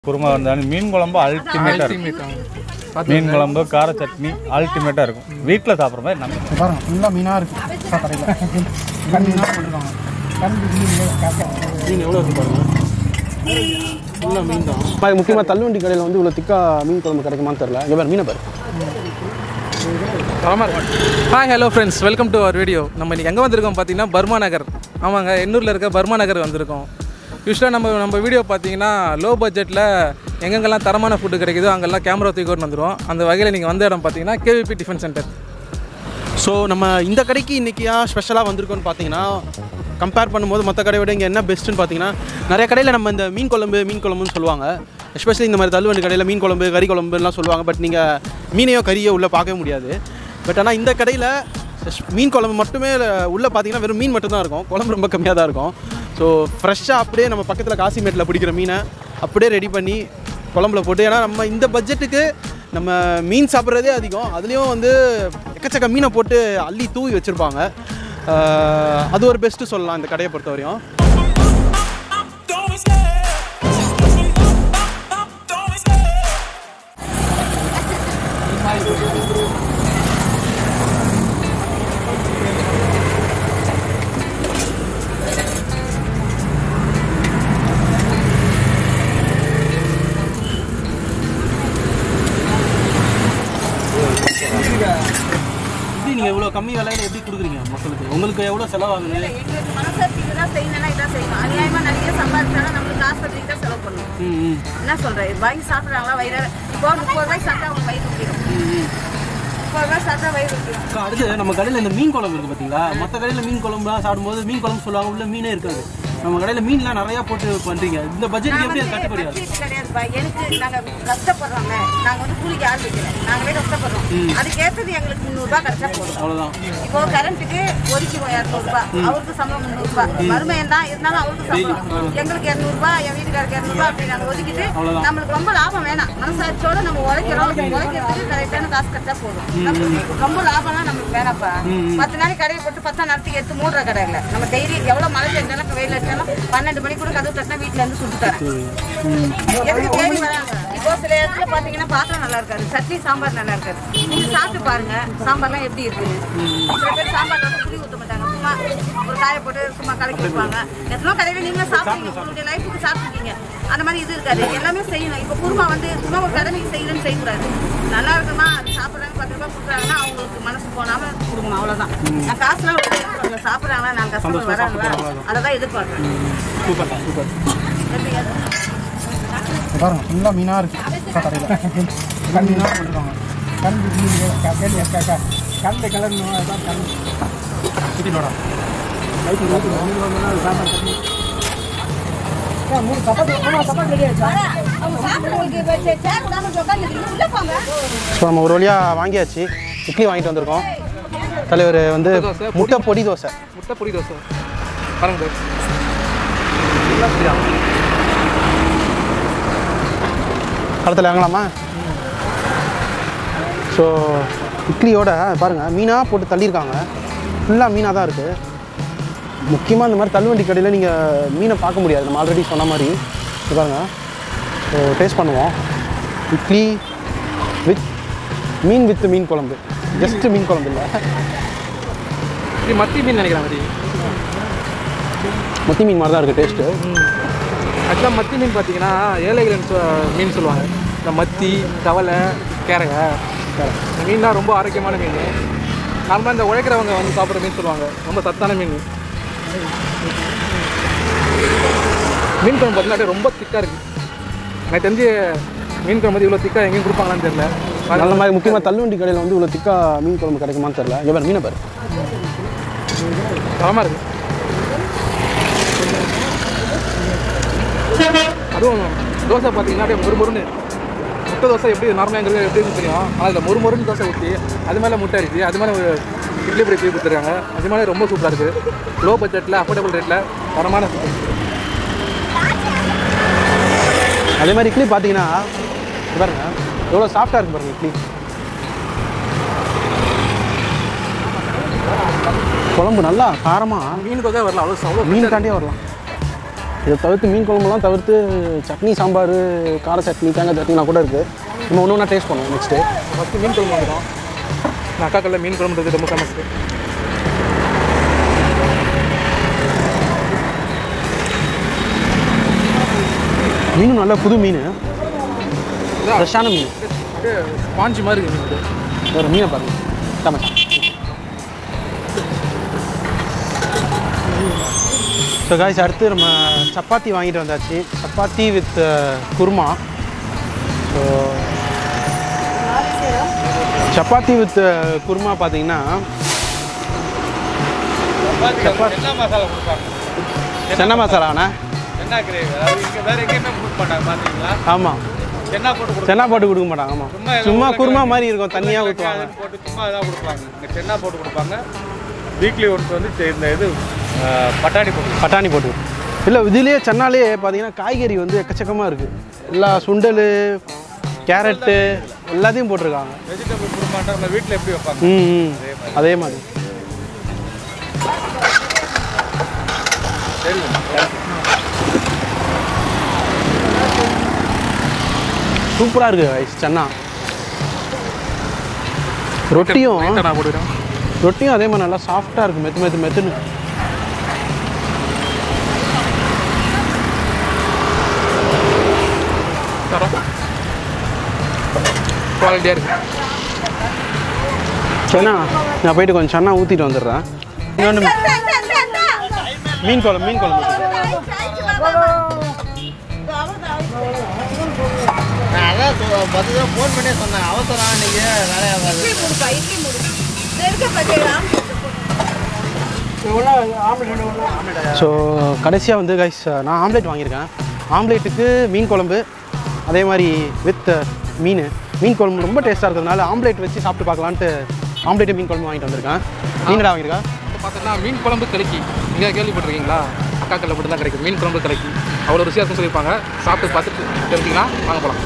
குருமா வந்தாலும் மீன் குழம்பு அல்டிமேட்டாக இருக்கும் மீன் குழம்பு கார சட்னி அல்டிமேட்டாக இருக்கும் வீட்டில் சாப்பிட்ற மாதிரி நம்ம இங்க பாருங்க ஃபுல்லாக மீனாக இருக்குது கடையில் கண் மீனாக போட்டுருக்காங்க கண் மீன் எவ்வளோ இருக்கு பாருங்க ஃபுல்லாக மீன் தான் முக்கியமாக தள்ளுவண்டி கடையில் வந்து இவ்வளோ திக்கா மீன் குழம்பு கிடைக்குமான்னு தெரில இங்கே பாரு மீனை பாரு ஆமாம் hi hello friends welcome to our video நம்ம இன்னைக்கு எங்கே வந்திருக்கோம் பார்த்தீங்கன்னா பர்மா நகர் ஆமாங்க எண்ணூரில் இருக்க பர்மா நகர் வந்திருக்கோம் யூஸ்வலாக நம்ம நம்ம வீடியோ பார்த்தீங்கன்னா லோ பட்ஜெட்டில் எங்கெங்கெல்லாம் தரமான ஃபுட்டு கிடைக்குதோ அங்கெல்லாம் கேமரா தூக்கி கொண்டு வந்துடுவோம் அந்த வகையில் நீங்கள் வந்த இடம் பார்த்தீங்கன்னா கேவிபி டிஃபன் சென்டர் ஸோ நம்ம இந்த கடைக்கு இன்றைக்கி ஏன் ஸ்பெஷலாக வந்திருக்கோம்னு பார்த்தீங்கன்னா கம்பேர் பண்ணும்போது மற்ற கடையை விட இங்கே என்ன பெஸ்ட்டுன்னு பார்த்தீங்கன்னா நிறைய கடையில் நம்ம இந்த மீன் குழம்பு மீன் குழம்புன்னு சொல்லுவாங்க எஸ்பெஷலி இந்த மாதிரி தள்ளுவண்டி கடையில் மீன் குழம்பு கறி குழம்புலாம் சொல்லுவாங்க பட் நீங்கள் மீனையோ கறியோ உள்ளே பார்க்கவே முடியாது பட் ஆனால் இந்த கடையில் மீன் குழம்பு மட்டுமே உள்ளே பார்த்தீங்கன்னா வெறும் மீன் மட்டும்தான் இருக்கும் குழம்பு ரொம்ப கம்மியாக தான் இருக்கும் ஸோ ஃப்ரெஷ்ஷாக அப்படியே நம்ம பக்கத்தில் காசிமேட்டில் பிடிக்கிற மீனை அப்படியே ரெடி பண்ணி குழம்புல போட்டு ஏன்னா நம்ம இந்த பட்ஜெட்டுக்கு நம்ம மீன் சாப்பிட்றதே அதிகம் அதுலேயும் வந்து எக்கச்சக்க மீனை போட்டு அள்ளி தூவி வச்சுருப்பாங்க அது ஒரு பெஸ்ட்டு சொல்லலாம் இந்த கடையை பொறுத்த வரையும் எப்படி நீங்கள் இவ்வளோ கம்மி விலையில எப்படி கொடுக்குறீங்க மக்களுக்கு உங்களுக்கு எவ்வளோ செலவாகுது எங்களுக்கு மனசாட்சி இதுதான் செய்யணும்னா இதான் செய்யணும் அநியாயமா நிறைய சம்பாதிச்சாலும் நம்மளுக்கு ஆஸ்பத்திரிக்கு தான் செலவு பண்ணணும் ம் ம் என்ன சொல்றேன் வாங்கி சாப்பிட்றாங்களா வயிறு இப்போ முப்பது ரூபாய்க்கு சாப்பிட்டா அவங்க வயிறு ஊற்றிடும் முப்பது ரூபாய் சாப்பிட்டா வயிறு ஊற்றிடும் அக்கா, அடுத்து நம்ம கடையில் இந்த மீன் குழம்பு இருக்குது பார்த்தீங்களா மற்ற கடையில் மீன் குழம்புலாம் சாப்பிடும்போது மீன் குழம்பு சொல்லுவாங்க உள்ள மீனே இருக்காது நம்ம கடையில் மீன்லாம் நிறையா போட்டு பண்ணுறீங்க இந்த பட்ஜெட்டுக்கு எப்படி அது கட்டுப்படி ஆகுது பட்ஜெட் கிடையாதுப்பா எனக்கு நாங்க கஷ்டப்படுறோங்க நாங்க வந்து கூலிக்கு ஆள் வைக்கல நாங்களே கஷ்டப்படுறோம் அதுக்கேற்றது எங்களுக்கு முந்நூறுபா கிடைச்சா போதும் அவ்வளோதான் இப்போ கரண்ட்டுக்கு ஒதுக்கிடுவோம் இரநூறுபா அவருக்கு சம்பளம் முந்நூறுபா மருமையன் தான் இருந்தாலும் அவருக்கு சம்பளம் எங்களுக்கு இரநூறுபா என் வீட்டுக்காரருக்கு இரநூறுபா அப்படி நாங்கள் ஒதுக்கிட்டு நம்மளுக்கு ரொம்ப லாபம் வேணாம் மனசாட்சியோட நம்ம உழைக்கிறோம் உழைக்கிறதுக்கு கரெக்டான காசு கிடைச்சா போதும் நம்மளுக்கு ரொம்ப லாபம்லாம் நம்மளுக்கு வேணாப்பா பத்து நாளைக்கு கடையை போட்டு பத்தா நேரத்துக்கு எடுத்து மூடுற கடை இல்லை நம்ம டெய்லி எவ்வளோ மழை பெஞ்சாலும் வெயில் அடிச்சாலும் பன்னெண்டு மணி கூட கதவு தட்டினா வீட்டுல இருந்து சுட்டு தரேன் எதுக்கு தேடி வராங்க இப்போ சில இடத்துல பாத்தீங்கன்னா பாத்திரம் நல்லா இருக்காது சட்னி சாம்பார் நல்லா இருக்காது நீங்க சாப்பிட்டு பாருங்க சாம்பார்லாம் எப்படி இருக்குது சில பேர் சாம்பார்ல வந்து புளி ஊத்த மாட்டாங்க சும்மா ஒரு காய போட்டு சும்மா கலக்கி வைப்பாங்க எத்தனோ கடையில நீங்க சாப்பிடுங்க உங்களுடைய லைஃபுக்கு சாப்பிட்டுருக்கீங்க அந்த மாதிரி இது இருக்காது எல்லாமே செய்யணும் இப்போ குருமா வந்து சும்மா ஒரு கடமைக்கு செய்யணும்னு செய்யக்கூடாது நல்லா இருக்குமா அது சாப்பிட்றாங்க பத்து ரூபாய் கொடுக்குறாங்கன்னா அவங்களுக்கு மனசு போனாம கொடுக்கணும் அவ்வளவுதான் நான் காசுலாம் எதிர்பார்க்கல சாப்பிட்றாங்களா நான் கஷ்டப்பட்டு வராங்களா அதை தான் எதிர்பார்க்குறேன் சூப்பர் சூப்பர் எப்படி அது? இங்க பாருங்க ஃபுல்லாக மீனாக இருக்குது கடையில் கண் மீனாக போட்டுருக்காங்க கண் கேள்வி கண் கலர் தான் கண் சுற்றினோட மூணு சப்பாத்தி சப்பாத்தி ரெடி ஆயிடுச்சா அவங்க சாப்பிடுறவங்களுக்கு வச்சு சேர் விடாம உட்காந்து உள்ள போங்க ஸோ நம்ம ஒரு வழியாக வாங்கியாச்சு இட்லி வாங்கிட்டு வந்திருக்கோம் தலைவர் வந்து முட்டை பொடி தோசை முட்டை பொடி தோசை பாருங்க கடத்தில் வாங்கலாமா ஸோ இட்லியோட பாருங்கள் மீனாக போட்டு தள்ளியிருக்காங்க ஃபுல்லாக மீனாக தான் இருக்குது முக்கியமாக இந்த மாதிரி தள்ளுவண்டி கடையில் நீங்கள் மீனை பார்க்க முடியாது நம்ம ஆல்ரெடி சொன்ன மாதிரி இது பாருங்கள் ஸோ டேஸ்ட் பண்ணுவோம் இட்லி வித் மீன் வித் மீன் குழம்பு ஜஸ்ட் மீன் குழம்பு இல்லை இது மத்தி மீன் நினைக்கிறேன் மாதிரி மத்தி மீன் மாதிரி தான் இருக்குது டேஸ்ட்டு ஆக்சுவலாக மத்தி மீன் பார்த்தீங்கன்னா ஏழைகள் மீன் சொல்லுவாங்க இந்த மத்தி தவளை கேரகை இந்த மீன்லாம் ரொம்ப ஆரோக்கியமான மீன் நார்மலாக இந்த உழைக்கிறவங்க வந்து சாப்பிட்ற மீன் சொல்லுவாங்க ரொம்ப சத்தான மீன் மீன் குழம்பு பார்த்தீங்கன்னா அப்படியே ரொம்ப திக்காக இருக்குது எனக்கு தெரிஞ்சு மீன் குழம்பு வந்து இவ்வளோ திக்காக எங்கேயும் கொடுப்பாங்களான்னு தெரியல நல்ல மாதிரி முக்கியமாக தள்ளுவண்டி கடையில் வந்து இவ்வளோ திக்கா மீன் குழம்பு கிடைக்குமான்னு தெரில இங்கே பாரு மீனை பாரு தரமாக இருக்குது அதுவும் தோசை பார்த்தீங்கன்னா அப்படியே மொறுமொறுன்னு முட்டை தோசை எப்படி நார்மலாக எங்களுக்கு எப்படி இருக்குன்னு தெரியும் ஆனால் அதில் மொறுமொறுன்னு தோசை ஊற்றி அது மேலே முட்டை இருக்குது அது மேலே ஒரு இட்லி பொடி தூக்கி கொடுத்துருக்காங்க அது மேலே ரொம்ப சூப்பராக இருக்குது லோ பட்ஜெட்டில் அஃபோர்டபுள் ரேட்டில் தரமான food. அதே மாதிரி இட்லி பார்த்தீங்கன்னா இங்க பாருங்க எவ்வளோ சாஃப்டாக இருக்கு பாருங்க இட்லி குழம்பு நல்லா காரமாக மீனுக்கு வரல அவ்வளோ அவ்வளோ மீன் தாண்டியே வரலாம் இதை தவிர்த்து மீன் குழம்புலாம் தவிர்த்து சட்னி சாம்பார் கார சட்னி தேங்காய் சட்னிலாம் கூட இருக்குது நம்ம ஒன்று ஒன்றா டேஸ்ட் பண்ணுவோம் நெக்ஸ்ட்டு ஃபஸ்ட்டு மீன் குழம்பு வந்துடும் நான் அக்கா கல்ல மீன் குழம்புன்றது ரொம்ப ஃபேமஸ் மீனும் நல்ல புது மீன் ஃப்ரெஷ்ஷான மீன் அப்படியே ஸ்பாஞ்சு மாதிரி இருக்கு மீன் இது. ஒரு மீனை பாருங்க டமேட்டா ஸோ காய்ஸ் அடுத்து நம்ம சப்பாத்தி வாங்கிட்டு வந்தாச்சு chapati with kurma so chapati with kurma பார்த்தீங்கன்னா என்ன மசாலா கொடுப்பாங்க சென்னை மசாலாண்ணே என்ன கிரேவி அதாவது இங்கே வேற எங்கேயுமே கொடுக்க மாட்டாங்க பார்த்தீங்களா ஆமாம் என்ன போட்டு கொடுப்பாங்க சென்னா போட்டு கொடுக்க மாட்டாங்க ஆமாம் சும்மா குருமா மாதிரி இருக்கும் தண்ணியாக ஊற்றுவாங்க போட்டு சும்மா இதாக கொடுப்பாங்க இங்கே சென்னா போட்டு கொடுப்பாங்க வீக்லி ஒன்ஸ் வந்து செ- இந்த இது அஹ், பட்டாணி போட்டு பட்டாணி போட்டு இல்லை இதுலேயே சென்னாலே பார்த்தீங்கன்னா காய்கறி வந்து எக்கச்சக்கமாக இருக்குது எல்லா சுண்டல் கேரட்டு எல்லாத்தையும் போட்டிருக்காங்க வெஜிடபிள் குருமாட்டா நம்ம வீட்டில் எப்படி வைப்பாங்க ம் ம். அதே மாதிரி சூப்பராக இருக்குது ஐஸ் சென்னா ரொட்டியும் லைட்டா நான் போட்டுக்கிறேன் ரொட்டியும் அதே மாதிரி நல்லா சாஃப்டாக இருக்குது மெத்து மெத்து மெத்துன்னு தரோம் குவாலிட்டியாக இருக்குது சென்னா நான் போயிட்டு கொஞ்சம் சென்னா ஊற்றிட்டு வந்துடுறேன் இன்னொன்று மீன் குழம்பு மீன் குழம்பு ஊத்திக்கிறேன். நான் அதான் சொ- பத்து தடவை ஃபோன் பண்ணி சொன்னேன் அவசரம் இன்னைக்கு வேலையா வருது இட்லி மூடுப்பா இட்லி மூடு நெருக்க பச்சைலாம் ஸோ கடைசியாக வந்து கைஸ் நான் ஆம்லேட் வாங்கியிருக்கேன் ஆம்லேட்டுக்கு மீன் குழம்பு அதே மாதிரி வித் மீன் மீன் குழம்பு ரொம்ப டேஸ்ட்டாக இருக்கிறதுனால ஆம்லேட் வச்சு சாப்பிட்டு பார்க்கலான்ட்டு ஆம்லேட்டு மீன் குழம்பு வாங்கிட்டு வந்திருக்கேன் நீங்கடா வாங்கியிருக்கா இப்போ பார்த்தோன்னா மீன் குழம்பு கலக்கி நீங்கள் கேள்விப்பட்டிருக்கீங்களா அக்கா கல்ல மட்டும் தான் கிடைக்கும் மீன் குழம்பு கலக்கி அவ்வளோ ருசியாக இருக்கும்னு சொல்லியிருப்பாங்க சாப்பிட்டு பார்த்துட்டு தெரிஞ்சிங்களா வாங்க போகலாம்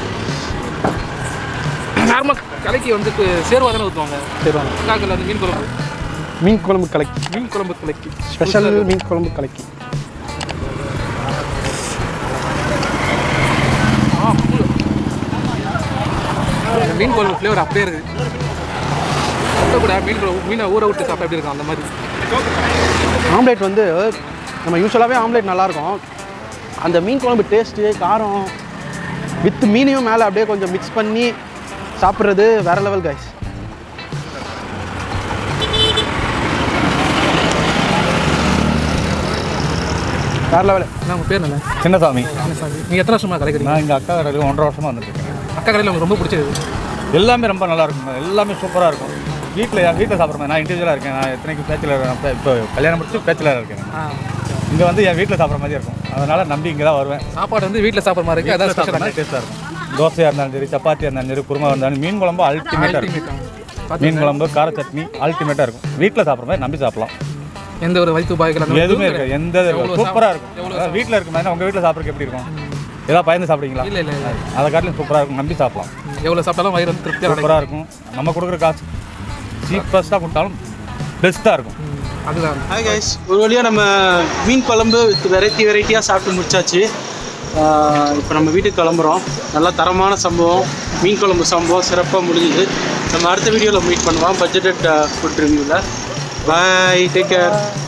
நார்மல் கலக்கி வந்து சேர்வா தானே ஊற்றுவாங்க சரி வாங்க அக்கா கல்ல வந்து மீன் குழம்பு மீன் குழம்பு கலக்கி மீன் குழம்பு கலக்கி ஸ்பெஷல் மீன் குழம்பு கலக்கி ஆ full. இந்த மீன் குழம்பு ஃப்ளேவர் அப்படியே இருக்குது கொட்ட கூட மீன் குழம்பு மீனை ஊற விட்டு சாப்பிட்டா எப்படி இருக்கும் அந்த மாதிரி ஆம்லேட் வந்து நம்ம யூஸ்வலாகவே ஆம்லேட் நல்லாயிருக்கும் அந்த மீன் குழம்பு டேஸ்ட்டு காரம் வித் மீனையும் மேலே அப்படியே கொஞ்சம் மிக்ஸ் பண்ணி சாப்பிட்றது வேற லெவல் கைஸ் வேற லெவல் நான் உங்கள் பேர் என்ன சின்னசாமி நீங்கள் எத்தனை வருஷமாக கலைக்கிறீங்க நான் இங்கே அக்கா கடையில் ஒன்றரை வருஷமாக வந்துட்டுருக்கேன் அக்கா கடையில் உங்களுக்கு ரொம்ப பிடிச்சது எல்லாமே ரொம்ப நல்லா இருக்கும் எல்லாமே சூப்பராக இருக்கும் வீட்டில் என் வீட்டில் சாப்பிட்ற மாதிரி நான் இண்டிவிஜுவலாக இருக்கேன் நான் எத்தனைக்கு பேச்சுலர் இப்போ கல்யாணம் முடிச்சு பேச்சுலராக இருக்கேன் ஆ இங்கே வந்து என் வீட்டில் சாப்பிட்ற மாதிரி இருக்கும் அதனால் நம்பி இங்கே தான் வருவேன் சாப்பாடு வந்து வீட்டில் சாப்பிட்ற மாதிரி இருக்குது அதான் ஸ்பெஷல் டேஸ்ட்டாக இருக்கும் தோசையாக இருந்தாலும் சரி சப்பாத்தியாக இருந்தாலும் சரி குருமா இருந்தாலும் மீன் குழம்பு அல்டிமேட்டாக இருக்கும் மீன் குழம்பு கார சட்னி அல்டிமேட்டாக இருக்கும் வீட்டில் சாப்பிட்ற மாதிரி நம்பி சாப்பிடலாம் எந்த ஒரு வயிற்று பாய்கள் அந்த மாதிரி எதுவுமே எதுவும் இருக்காது எந்த இது இருக்காது. சூப்பராக இருக்கும் வீட்டில் இருக்க மாதிரி உங்கள் வீட்டில் சாப்பிட்றதுக்கு எப்படி இருக்கும் ஏதாவது பயந்து சாப்பிடுவீங்களா இல்லை இல்லை இல்லை அதை காட்டிலும் சூப்பராக இருக்கும் நம்பி சாப்பிடலாம் எவ்வளோ சாப்பிட்டாலும் வயிறு வந்து திருப்தியாக கிடைக்கும் சூப்பராக இருக்கும் நம்ம கொடுக்குற காசு சீப்பஸ்ட்டாக கொடுத்தாலும் பெஸ்ட்டாக இருக்கும் ம், அதுதான் ஹாய் கைஸ் ஒரு வழியாக நம்ம மீன் குழம்பு வித் வெரைட்டி வெரைட்டியாக சாப்பிட்டு முடிச்சாச்சு இப்போ நம்ம வீட்டுக்கு கிளம்புறோம் நல்லா தரமான சம்பவம் மீன் குழம்பு சம்பவம் சிறப்பாக முடிஞ்சுது நம்ம அடுத்த வீடியோவில் மீட் பண்ணுவோம் பட்ஜெட்டட் ஃபுட் ரிவ்யூவில் பாய் டேக் கேர்